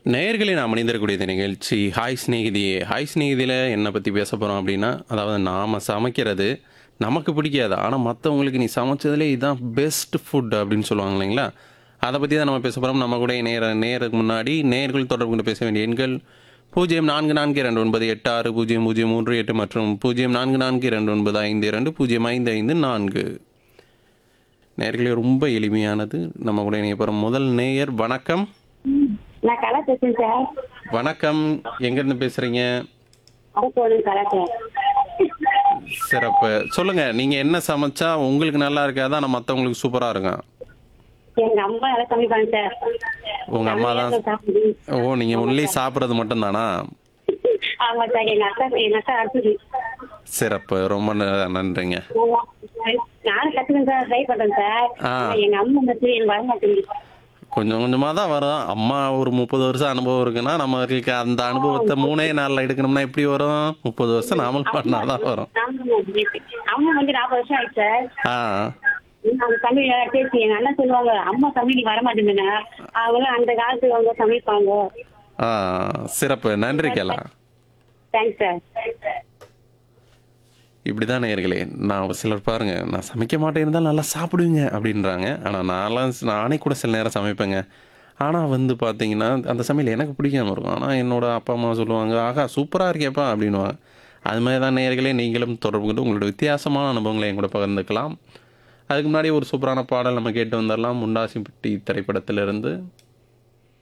நேயர்களே நாம் மனிதர்களுடைய இந்த நிகழ்ச்சி ஹாய் ஸ்நேகிதியே ஹாய் ஸ்நேகிதியில் என்னை பற்றி பேச போகிறோம் அப்படின்னா அதாவது நாம் சமைக்கிறது நமக்கு பிடிக்காது ஆனால் மற்றவங்களுக்கு நீ சமைச்சதுலே இதுதான் பெஸ்ட் ஃபுட் அப்படின்னு சொல்லுவாங்க இல்லைங்களா அதை பற்றி தான் நம்ம பேச போகிறோம் நம்ம கூட நேர நேருக்கு முன்னாடி நேர்கள் தொடர்பு கொண்டு பேச வேண்டிய எண்கள் பூஜ்ஜியம் நான்கு நான்கு இரண்டு ஒன்பது எட்டு ஆறு பூஜ்ஜியம் பூஜ்ஜியம் மூன்று எட்டு மற்றும் பூஜ்ஜியம் நான்கு நான்கு இரண்டு ஒன்பது ஐந்து இரண்டு பூஜ்ஜியம் ஐந்து ஐந்து நான்கு நேர்களே ரொம்ப எளிமையானது நம்ம கூட இணைய போகிற முதல் நேயர் வணக்கம் நான் கலா பேசுறேன் சார் வணக்கம் எங்கேருந்து பேசுகிறீங்க அரக்கோணம் கலா சார் சிறப்பு சொல்லுங்க நீங்க என்ன சமைச்சா உங்களுக்கு நல்லா இருக்காதா நான் மற்றவங்களுக்கு சூப்பரா இருக்கும் எங்க அம்மா எல்லாம் சமைப்பாங்க சார் உங்க அம்மா தான் செம்மையா சாப்பிடுது. ஓ நீங்க ஒன்லி சாப்பிட்றது மட்டும் தானா ஆமா சார் எங்க அக்கா எங்க அக்கா அடுத்தது சிறப்பு ரொம்ப ந- நன்றிங்க நானும் கத்துக்கேன் சார் ட்ரை பண்றேன் சார் ஆ. ஆனா எங்க அம்மா மட்டும் எனக்கு வர மாட்டேங்குது கொஞ்சம் கொஞ்சமா தான் வரும் அம்மா ஒரு முப்பது வருஷம் அனுபவம் இருக்குன்னா நம்மளுக்கு அந்த அனுபவத்தை மூணே நாள்ல எடுக்கணும்னா எப்படி வரும் முப்பது வருஷம் நாமளும் பண்ணாதான் வரும் ஆமா, அம்மா வந்து நாற்பது வருஷம் ஆயிடுச்சு சார் ஆ அவங்க தமிழ் பேசி எங்க அண்ணன் சொல்லுவாங்க அம்மா தமிழ் வர மாட்டேங்குதுன்னா அவங்க அந்த காலத்துல அவங்க சமைப்பாங்க ஆ சிறப்பு நன்றி கேளா தேங்க்ஸ் சார் இப்படி தான் நேயர்களே நான் சிலர் பாருங்க நான் சமைக்க மாட்டேன் இருந்தாலும் நல்லா சாப்பிடுவீங்க அப்படின்றாங்க ஆனால் நான்லாம் நானே கூட சில நேரம் சமைப்பேங்க ஆனால் வந்து பார்த்தீங்கன்னா அந்த சமையல் எனக்கு பிடிக்காம இருக்கும் ஆனால் என்னோட அப்பா அம்மா சொல்லுவாங்க ஆகா சூப்பராக இருக்கேப்பா அப்படின்னுவாங்க அது மாதிரி தான் நேயர்களே நீங்களும் தொடர்பு கொண்டு உங்களோட வித்தியாசமான அனுபவங்களை என் கூட பகிர்ந்துக்கலாம் அதுக்கு முன்னாடி ஒரு சூப்பரான பாடல் நம்ம கேட்டு வந்துடலாம் முண்டாசிப்பட்டி திரைப்படத்திலிருந்து